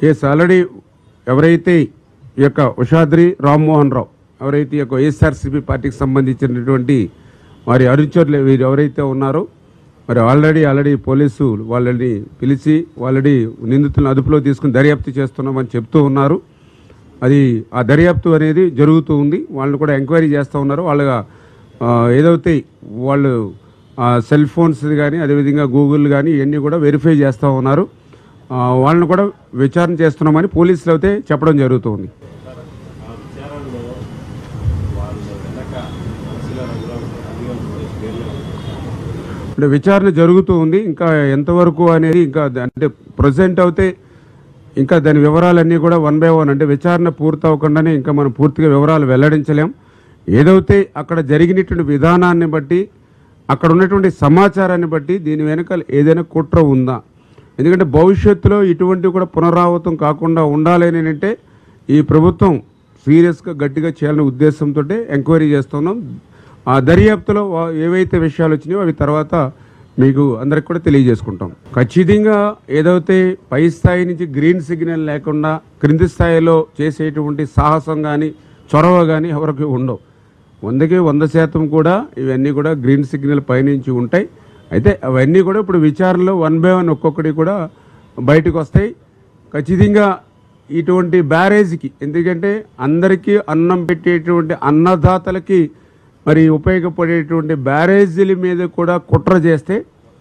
yes already ఎవరైతే ఈ యొక్క ఉషాద్రి రామ్మోహన్ రావు ఎవరైతే ఈ యొక్క వైఎస్ఆర్సీపీ పార్టీకి సంబంధించినటువంటి వారి అనుచరులు వీరు ఎవరైతే ఉన్నారో మరి ఆల్రెడీ ఆల్రెడీ పోలీసు వాళ్ళని పిలిచి ఆల్రెడీ నిందితులను అదుపులో తీసుకుని దర్యాప్తు చేస్తున్నామని చెప్తూ ఉన్నారు అది ఆ దర్యాప్తు అనేది జరుగుతూ ఉంది వాళ్ళని కూడా ఎంక్వైరీ చేస్తూ ఉన్నారు వాళ్ళ ఆ, ఏదైతే వాళ్ళు ఆ, సెల్ ఫోన్స్ కానీ అదేవిధంగా గూగుల్ కానీ ఇవన్నీ కూడా వెరిఫై చేస్తూ ఉన్నారు ఆ, వాళ్ళని కూడా విచారణ చేస్తున్నామని పోలీసులు అయితే చెప్పడం జరుగుతుంది ఆ విచారణలో వాళ్ళ వెనక మనసులో రంగులో పేర్లు అంటే విచారణ జరుగుతూ ఉంది ఇంకా ఎంతవరకు అనేది ఇంకా ద- అంటే ప్రజెంట్ అయితే ఇంకా దాని వివరాలన్నీ కూడా వన్ బై వన్ అంటే విచారణ పూర్తి అవ్వకుండానే ఇంకా మనం పూర్తిగా వివరాలు వెల్లడించలేం ఏదైతే అక్కడ జరిగినటువంటి విధానాన్ని బట్టి అక్కడ ఉన్నటువంటి సమాచారాన్ని బట్టి దీని వెనకాల ఏదైనా కుట్ర ఉందా ఎందుకంటే భవిష్యత్తులో ఇటువంటివి కూడా పునరావృతం కాకుండా ఉండాలి అని అంటే ఈ ప్రభుత్వం సీరియస్గా గట్టిగా చేయాలనే ఉద్దేశంతో ఎంక్వైరీ చేస్తున్నాం ఆ దర్యాప్తులో వా- ఏవైతే విషయాలు వచ్చినాయో అవి తర్వాత మీకు అందరికి కూడా తెలియజేసుకుంటాం ఖచ్చితంగా ఏదైతే పై స్థాయి నుంచి గ్రీన్ సిగ్నల్ లేకుండా క్రింది స్థాయిలో చేసేటువంటి సాహసం కానీ చొరవ కానీ ఎవరికి ఉండవు వందకి వంద శాతం కూడా ఇవన్నీ కూడా గ్రీన్ సిగ్నల్ పైనుంచి ఉంటాయి అయితే అవన్నీ కూడా ఇప్పుడు విచారణలో వన్ బై వన్ ఒక్కొక్కటి కూడా బయటకు వస్తాయి ఖచ్చితంగా ఇటువంటి బ్యారేజ్కి ఎందుకంటే అందరికీ అన్నం పెట్టేటువంటి అన్నదాతలకి మరి ఉపయోగపడేటువంటి బ్యారేజీల మీద కూడా కుట్ర చేస్తే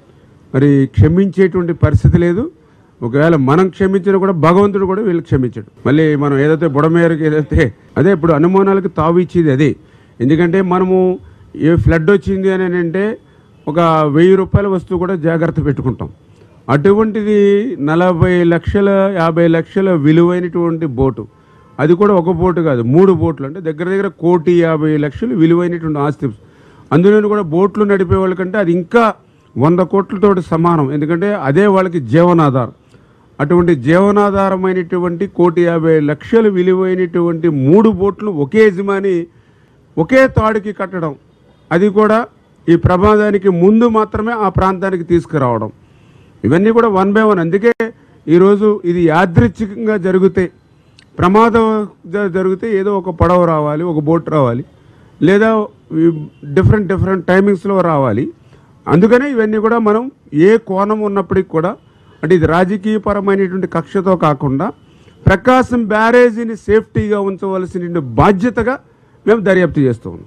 మరి క్షమించేటువంటి పరిస్థితి లేదు ఒకవేళ మనం క్షమించినా కూడా భగవంతుడు కూడా వీళ్ళు క్షమించడు మళ్ళీ మనం ఏదైతే బుడమేరకు ఏదైతే అదే ఇప్పుడు అనుమానాలకు తావు ఇచ్చేది అదే ఎందుకంటే మనము ఏ ఫ్లడ్ వచ్చింది అని అంటే ఒక వెయ్యి రూపాయల వస్తువు కూడా జాగ్రత్త పెట్టుకుంటాం అటువంటిది నలభై లక్షల యాభై లక్షల విలువైనటువంటి బోటు అది కూడా ఒక బోటు కాదు మూడు బోట్లు అంటే దగ్గర దగ్గర కోటి యాభై లక్షలు విలువైనటువంటి ఆస్తి అందులో కూడా బోట్లు నడిపే వాళ్ళకంటే అది ఇంకా వంద కోట్లతో సమానం ఎందుకంటే అదే వాళ్ళకి జీవనాధారం అటువంటి జీవనాధారమైనటువంటి కోటి యాభై లక్షలు విలువైనటువంటి మూడు బోట్లు ఒకే యజమాని ఒకే తాడుకి కట్టడం అది కూడా ఈ ప్రమాదానికి ముందు మాత్రమే ఆ ప్రాంతానికి తీసుకురావడం ఇవన్నీ కూడా వన్ బై వన్ అందుకే ఈరోజు ఇది యాదృచ్ఛికంగా జరిగితే ప్రమాదం జ- జరిగితే ఏదో ఒక పడవ రావాలి ఒక బోట్ రావాలి లేదా డిఫరెంట్ డిఫరెంట్ టైమింగ్స్లో రావాలి అందుకనే ఇవన్నీ కూడా మనం ఏ కోణం ఉన్నప్పటికీ కూడా అంటే ఇది రాజకీయపరమైనటువంటి కక్షతో కాకుండా ప్రకాశం బ్యారేజీని సేఫ్టీగా ఉంచవలసిన బాధ్యతగా మేము దర్యాప్తు చేస్తూ ఉన్నాం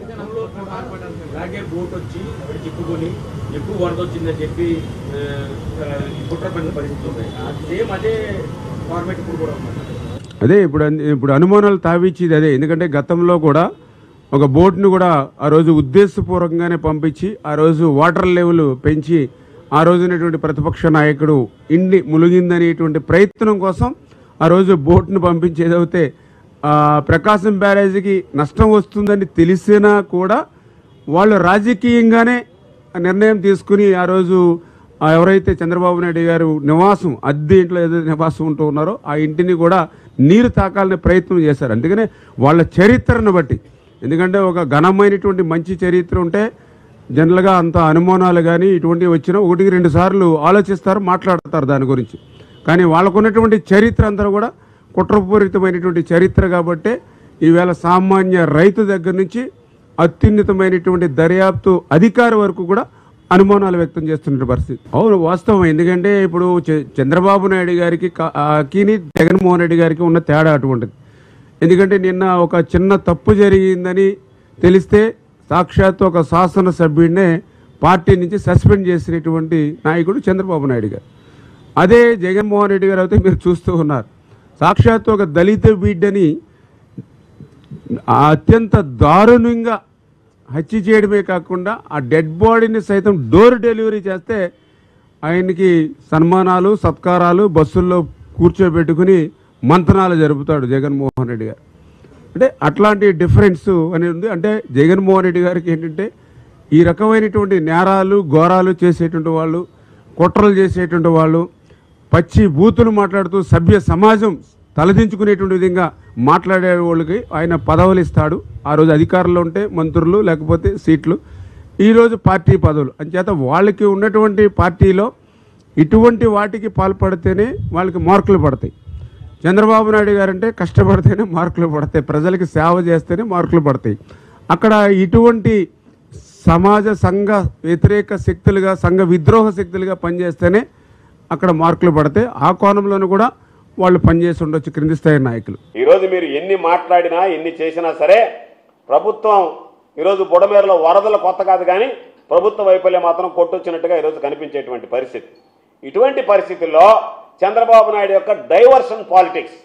అలాగే బోట్ వచ్చి అక్కడ చిక్కుకొని ఎక్కువ వరద వచ్చిందని చెప్పి ఆ, ఆ, కుట్ర పడిన పరిస్థితి ఉన్నాయి సేమ్ అదే ఫార్మేట్ ఇప్పుడు కూడా ఉంది అదే ఇప్పుడు అన్- ఇప్పుడు అనుమానాలు తావిచ్చేది అదే ఎందుకంటే గతంలో కూడా ఒక బోట్ను కూడా ఆ రోజు ఉద్దేశపూర్వకంగానే పంపించి ఆ రోజు వాటర్ లెవెల్ పెంచి ఆ రోజునటువంటి ప్రతిపక్ష నాయకుడు ఇండి ములిగిందనేటువంటి ప్రయత్నం కోసం ఆ రోజు బోట్ను పంపించి ఏదైతే ఆ, ప్రకాశం బ్యారేజీకి నష్టం వస్తుందని తెలిసినా కూడా వాళ్ళు రాజకీయంగానే ఆ నిర్ణయం తీసుకుని ఆ రోజు ఆ ఎవరైతే చంద్రబాబు నాయుడు గారు నివాసం అద్దె ఇంట్లో ఏదైతే నివాసం ఉంటూ ఉన్నారో ఆ ఇంటిని కూడా నీరు తాకాలనే ప్రయత్నం చేశారు అందుకనే వాళ్ళ చరిత్రను బట్టి ఎందుకంటే ఒక ఘనమైనటువంటి మంచి చరిత్ర ఉంటే జనరల్గా అంత అనుమానాలు కానీ ఇటువంటివి వచ్చినా ఒకటికి రెండు సార్లు ఆలోచిస్తారు మాట్లాడతారు దాని గురించి కానీ వాళ్ళకున్నటువంటి చరిత్ర అంతా కూడా కుట్రపూరితమైనటువంటి చరిత్ర కాబట్టే ఈవేళ సామాన్య రైతు దగ్గర నుంచి అత్యున్నతమైనటువంటి దర్యాప్తు అధికారి వరకు కూడా అనుమానాలు వ్యక్తం చేస్తున్న పరిస్థితి అవును వాస్తవం ఎందుకంటే ఇప్పుడు చ- చంద్రబాబు నాయుడు గారికి కా- ఆ కీని జగన్మోహన్ రెడ్డి గారికి ఉన్న తేడా అటువంటిది ఎందుకంటే నిన్న ఒక చిన్న తప్పు జరిగిందని తెలిస్తే సాక్షాత్తు ఒక శాసనసభ్యుడినే పార్టీ నుంచి సస్పెండ్ చేసినటువంటి నాయకుడు చంద్రబాబు నాయుడు గారు అదే జగన్మోహన్ రెడ్డి గారు అయితే మీరు చూస్తూ ఉన్నారు సాక్షాత్తు ఒక దళిత బిడ్డని ఆ అత్యంత దారుణంగా హత్య చేయడమే కాకుండా ఆ డెడ్ బాడీని సైతం డోర్ డెలివరీ చేస్తే ఆయనకి సన్మానాలు సత్కారాలు బస్సుల్లో కూర్చోబెట్టుకుని మంతనాలు జరుపుతాడు జగన్మోహన్ రెడ్డి గారు అంటే అట్లాంటి డిఫరెన్స్ అనేది ఉంది అంటే జగన్మోహన్ రెడ్డి గారికి ఏంటంటే ఈ రకమైనటువంటి నేరాలు ఘోరాలు చేసేటువంటి వాళ్ళు కుట్రలు చేసేటువంటి వాళ్ళు పచ్చి బూతులు మాట్లాడుతూ సభ్య సమాజం తలదించుకునేటువంటి విధంగా మాట్లాడే వాళ్ళకి ఆయన పదవులు ఇస్తాడు ఆ రోజు అధికారంలో ఉంటే మంత్రులు లేకపోతే సీట్లు ఈరోజు పార్టీ పదవులు అంచేత వాళ్ళకి ఉన్నటువంటి పార్టీలో ఇటువంటి వాటికి పాల్పడితేనే వాళ్ళకి మార్కులు పడతాయి చంద్రబాబు నాయుడు గారంటే కష్టపడితేనే మార్కులు పడతాయి ప్రజలకి సేవ చేస్తేనే మార్కులు పడతాయి అక్కడ ఇటువంటి సమాజ సంఘ వ్యతిరేక శక్తులుగా సంఘ విద్రోహ శక్తులుగా పనిచేస్తేనే అక్కడ మార్కులు పడతాయి ఆ కోణంలోనూ కూడా వాళ్ళు పనిచేసి ఉండొచ్చు క్రింది స్థాయి నాయకులు ఈరోజు మీరు ఎన్ని మాట్లాడినా ఎన్ని చేసినా సరే ప్రభుత్వం ఈరోజు బుడమేరులో వరదలు కొత్త కాదు కానీ ప్రభుత్వ వైఫల్యం మాత్రం కొట్టొచ్చినట్టుగా ఈరోజు కనిపించేటువంటి పరిస్థితి ఇటువంటి పరిస్థితుల్లో చంద్రబాబు నాయుడు యొక్క డైవర్షన్ పాలిటిక్స్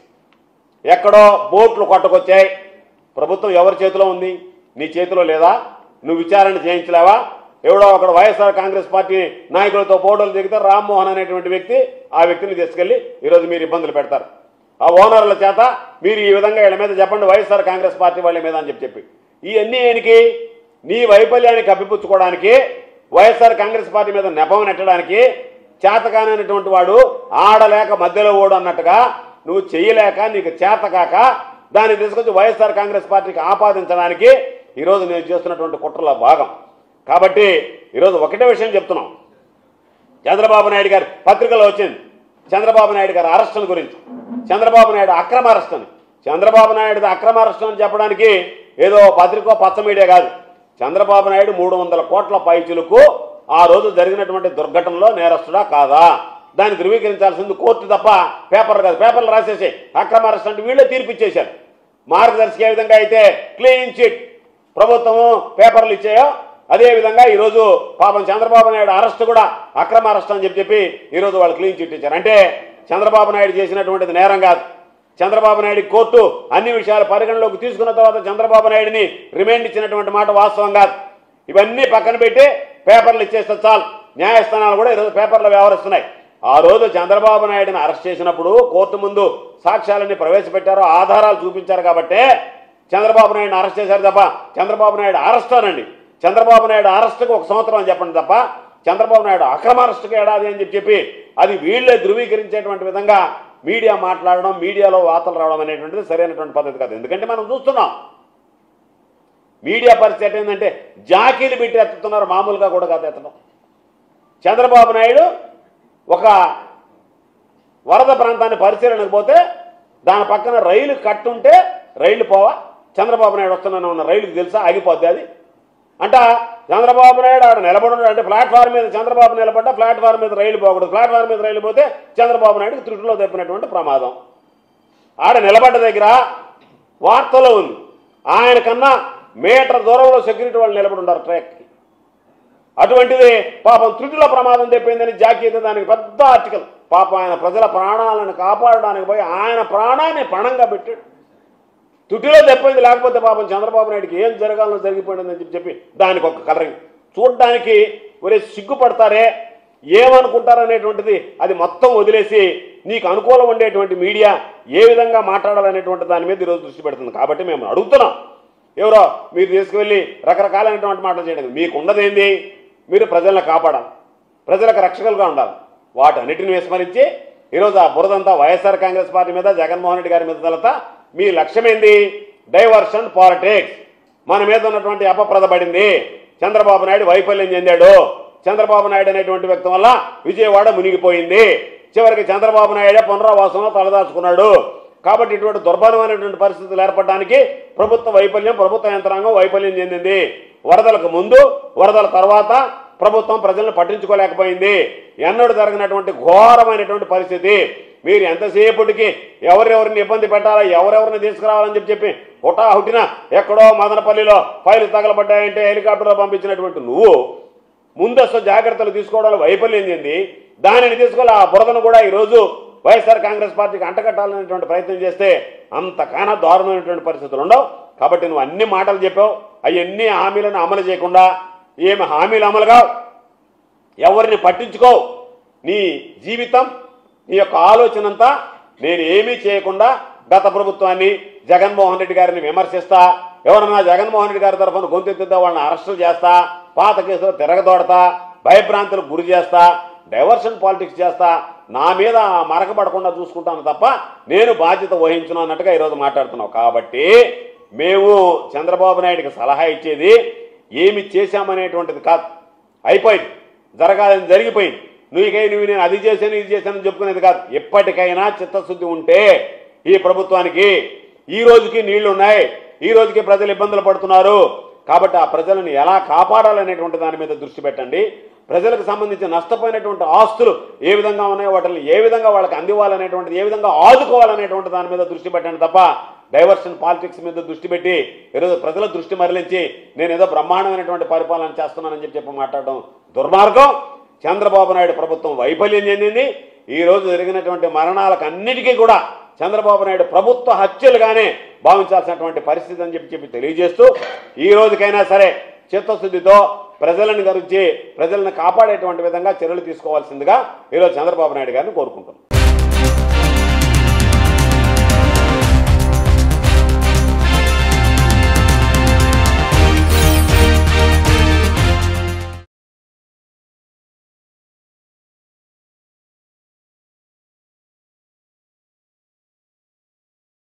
ఎక్కడో బోట్లు కొట్టకొచ్చాయి ప్రభుత్వం ఎవరి చేతిలో ఉంది నీ చేతిలో లేదా నువ్వు విచారణ చేయించలేవా ఎవడో ఒకడు వైఎస్ఆర్ కాంగ్రెస్ పార్టీ నాయకులతో ఫోటోలు దిగితే రామ్మోహన్ అనేటువంటి వ్యక్తి ఆ వ్యక్తిని తీసుకెళ్లి ఈరోజు మీరు ఇబ్బందులు పెడతారు ఆ ఓనర్ల చేత మీరు ఈ విధంగా వీళ్ళ మీద చెప్పండి వైఎస్ఆర్ కాంగ్రెస్ పార్టీ వాళ్ళ మీద అని చెప్పి చెప్పి ఇవన్నీ ఆయనకి నీ వైఫల్యాన్ని కప్పిపుచ్చుకోవడానికి వైఎస్ఆర్ కాంగ్రెస్ పార్టీ మీద నెపం నెట్టడానికి చేతకానటువంటి వాడు ఆడలేక మధ్యలో ఓడు అన్నట్టుగా నువ్వు చెయ్యలేక నీకు చేతకాక దాన్ని తీసుకొచ్చి వైఎస్ఆర్ కాంగ్రెస్ పార్టీకి ఆపాదించడానికి ఈరోజు నేను చేస్తున్నటువంటి కుట్రలో భాగం కాబట్టి ఈరోజు ఒకటే విషయం చెప్తున్నాం చంద్రబాబు నాయుడు గారి పత్రికలో వచ్చింది చంద్రబాబు నాయుడు గారి అరెస్టుల గురించి చంద్రబాబు నాయుడు అక్రమ అరెస్ట్ అని చంద్రబాబు నాయుడు అక్రమ అరెస్ట్ అని చెప్పడానికి ఏదో పత్రిక పచ్చ మీడియా కాదు చంద్రబాబు నాయుడు మూడు వందల కోట్ల పైచులకు ఆ రోజు జరిగినటువంటి దుర్ఘటనలో నేరస్తుడా కాదా దాన్ని ధృవీకరించాల్సింది కోర్టు తప్ప పేపర్ కాదు పేపర్లు రాసేసి అక్రమ అరెస్ట్ అంటే వీళ్ళే తీర్పిచ్చేశారు మార్గదర్శి ఏ విధంగా అయితే క్లీన్ చిట్ ప్రభుత్వము పేపర్లు ఇచ్చాయో అదే విధంగా ఈరోజు పాపం చంద్రబాబు నాయుడు అరెస్ట్ కూడా అక్రమ అరెస్ట్ అని చెప్పి చెప్పి ఈరోజు వాళ్ళు క్లీన్ చిట్ ఇచ్చారు అంటే చంద్రబాబు నాయుడు చేసినటువంటిది నేరం కాదు చంద్రబాబు నాయుడు కోర్టు అన్ని విషయాలు పరిగణలోకి తీసుకున్న తర్వాత చంద్రబాబు నాయుడిని రిమైండ్ ఇచ్చినటువంటి మాట వాస్తవం కాదు ఇవన్నీ పక్కన పెట్టి పేపర్లు ఇచ్చేస్తే చాలు న్యాయస్థానాలు కూడా ఈరోజు పేపర్లు వ్యవహరిస్తున్నాయి ఆ రోజు చంద్రబాబు నాయుడిని అరెస్ట్ చేసినప్పుడు కోర్టు ముందు సాక్ష్యాలన్నీ ప్రవేశపెట్టారు ఆధారాలు చూపించారు కాబట్టే చంద్రబాబు నాయుడు అరెస్ట్ చేశారు తప్ప చంద్రబాబు నాయుడు అరెస్ట్ అనండి చంద్రబాబు నాయుడు అరెస్ట్కి ఒక సంవత్సరం అని చెప్పండి తప్ప చంద్రబాబు నాయుడు అక్రమ అరెస్ట్కి ఏడాది అని చెప్పి చెప్పి అది వీళ్ళే ధృవీకరించేటువంటి విధంగా మీడియా మాట్లాడడం మీడియాలో వార్తలు రావడం అనేటువంటిది సరైనటువంటి పద్ధతి కాదు ఎందుకంటే మనం చూస్తున్నాం మీడియా పరిస్థితి ఏంటంటే జాకీలు పెట్టి ఎత్తుతున్నారు మామూలుగా కూడా కాదు ఎత్తడం చంద్రబాబు నాయుడు ఒక వరద ప్రాంతాన్ని పరిశీలనకు పోతే దాని పక్కన రైలు కట్టుంటే రైలు పోవా చంద్రబాబు నాయుడు వస్తున్నాను ఉన్న రైలుకి తెలుసా ఆగిపోద్ది అది అంట చంద్రబాబు నాయుడు ఆడ నిలబడి అంటే ప్లాట్ఫామ్ మీద చంద్రబాబు నిలబడ్డా ప్లాట్ఫామ్ మీద రైలు పోకూడదు ప్లాట్ఫామ్ మీద రైలు పోతే చంద్రబాబు నాయుడుకి త్రుటిలో తప్పినటువంటి ప్రమాదం ఆడ నిలబడ్డ దగ్గర వార్తలో ఉంది ఆయన కన్నా మీటర్ దూరంలో సెక్యూరిటీ వాళ్ళు నిలబడి ఉన్నారు ట్రాక్కి అటువంటిది పాపం త్రుటిలో ప్రమాదం తెప్పిందని జాకీయత దానికి పెద్ద ఆర్టికల్ పాపం ఆయన ప్రజల ప్రాణాలను కాపాడడానికి పోయి ఆయన ప్రాణాన్ని పణంగా పెట్టాడు తుటిలో తెప్పింది లేకపోతే పాపం చంద్రబాబు నాయుడికి ఏం జరగాలో జరిగిపోయిందని చెప్పి చెప్పి దానికి ఒక కలరింగ్ చూడడానికి ఒరే సిగ్గుపడతారే ఏమనుకుంటారనేటువంటిది అది మొత్తం వదిలేసి నీకు అనుకూలం ఉండేటువంటి మీడియా ఏ విధంగా మాట్లాడాలనేటువంటి దాని మీద ఈరోజు దృష్టి పెడుతుంది కాబట్టి మేము అడుగుతున్నాం ఎవరో మీరు తీసుకువెళ్ళి రకరకాలైనటువంటి మాటలు చేయడం మీకు ఉన్నదేంది మీరు ప్రజలను కాపాడాలి ప్రజలకు రక్షకులుగా ఉండాలి వాటన్నిటిని విస్మరించి ఈరోజు ఆ బురదంతా వైఎస్ఆర్ కాంగ్రెస్ పార్టీ మీద జగన్మోహన్ రెడ్డి గారి మీద తలత మీ లక్ష్యం ఏంది డైవర్షన్ పాలిటిక్స్ మన మీద ఉన్నటువంటి అపప్రద పడింది చంద్రబాబు నాయుడు వైఫల్యం చెందాడు చంద్రబాబు నాయుడు అనేటువంటి వ్యక్తి వల్ల విజయవాడ మునిగిపోయింది చివరికి చంద్రబాబు నాయుడే పునరావాసంలో తలదాచుకున్నాడు కాబట్టి ఇటువంటి దుర్భరమైనటువంటి పరిస్థితులు ఏర్పడడానికి ప్రభుత్వ వైఫల్యం ప్రభుత్వ యంత్రాంగం వైఫల్యం చెందింది వరదలకు ముందు వరదల తర్వాత ప్రభుత్వం ప్రజలను పట్టించుకోలేకపోయింది ఎన్నడూ జరగినటువంటి ఘోరమైనటువంటి పరిస్థితి మీరు ఎంతసేపటికి ఎవరెవరిని ఇబ్బంది పెట్టాలా ఎవరెవరిని తీసుకురావాలని చెప్పి చెప్పి హుటాహుటిన ఎక్కడో మదనపల్లిలో ఫైలు తగలబడ్డాయంటే హెలికాప్టర్లో పంపించినటువంటి నువ్వు ముందస్తు జాగ్రత్తలు తీసుకోవడంలో వైఫల్యం చెంది దానిని తీసుకొని ఆ బురదను కూడా ఈరోజు వైఎస్ఆర్ కాంగ్రెస్ పార్టీకి అంటకట్టాలనేటువంటి ప్రయత్నం చేస్తే అంతకన్నా దారుణమైనటువంటి పరిస్థితులు ఉండవు కాబట్టి నువ్వు అన్ని మాటలు చెప్పావు అవన్నీ హామీలను అమలు చేయకుండా ఏమి హామీలు అమలు కావు ఎవరిని పట్టించుకో నీ జీవితం నీ యొక్క ఆలోచన అంతా నేను ఏమీ చేయకుండా గత ప్రభుత్వాన్ని జగన్మోహన్ రెడ్డి గారిని విమర్శిస్తా ఎవరన్నా జగన్మోహన్ రెడ్డి గారి తరఫున గొంతెత్తితే వాళ్ళని అరెస్టులు చేస్తా పాత కేసులు తిరగదోడతా భయభ్రాంతులకు గురి చేస్తా డైవర్షన్ పాలిటిక్స్ చేస్తా నా మీద మరకబడకుండా చూసుకుంటాను తప్ప నేను బాధ్యత వహించును అన్నట్టుగా ఈరోజు మాట్లాడుతున్నావు కాబట్టి మేము చంద్రబాబు నాయుడికి సలహా ఇచ్చేది ఏమి చేశామనేటువంటిది కాదు అయిపోయింది జరగాలని జరిగిపోయింది నువ్వు ఇక నువ్వు నేను అది చేశాను ఇది చేశాను చెప్పుకునేది కాదు ఎప్పటికైనా చిత్తశుద్ధి ఉంటే ఈ ప్రభుత్వానికి ఈ రోజుకి నీళ్లు ఉన్నాయి ఈ రోజుకి ప్రజలు ఇబ్బందులు పడుతున్నారు కాబట్టి ఆ ప్రజలను ఎలా కాపాడాలనేటువంటి దాని మీద దృష్టి పెట్టండి ప్రజలకు సంబంధించి నష్టపోయినటువంటి ఆస్తులు ఏ విధంగా ఉన్నాయో వాటిని ఏ విధంగా వాళ్ళకి అందివ్వాలనేటువంటిది ఏ విధంగా ఆదుకోవాలనేటువంటి దాని మీద దృష్టి పెట్టండి తప్ప డైవర్షన్ పాలిటిక్స్ మీద దృష్టి పెట్టి ఈరోజు ప్రజల దృష్టి మరలించి నేను ఏదో బ్రహ్మాండమైనటువంటి పరిపాలన చేస్తున్నానని చెప్పి చెప్పి మాట్లాడడం దుర్మార్గం చంద్రబాబు నాయుడు ప్రభుత్వం వైఫల్యం చెందింది ఈ రోజు జరిగినటువంటి మరణాలకు అన్నిటికీ కూడా చంద్రబాబు నాయుడు ప్రభుత్వ హత్యలుగానే భావించాల్సినటువంటి పరిస్థితి అని చెప్పి చెప్పి తెలియజేస్తూ ఈ రోజుకైనా సరే చిత్తశుద్ధితో ప్రజలను గురించి ప్రజలను కాపాడేటువంటి విధంగా చర్యలు తీసుకోవాల్సిందిగా ఈరోజు చంద్రబాబు నాయుడు గారిని కోరుకుంటున్నాం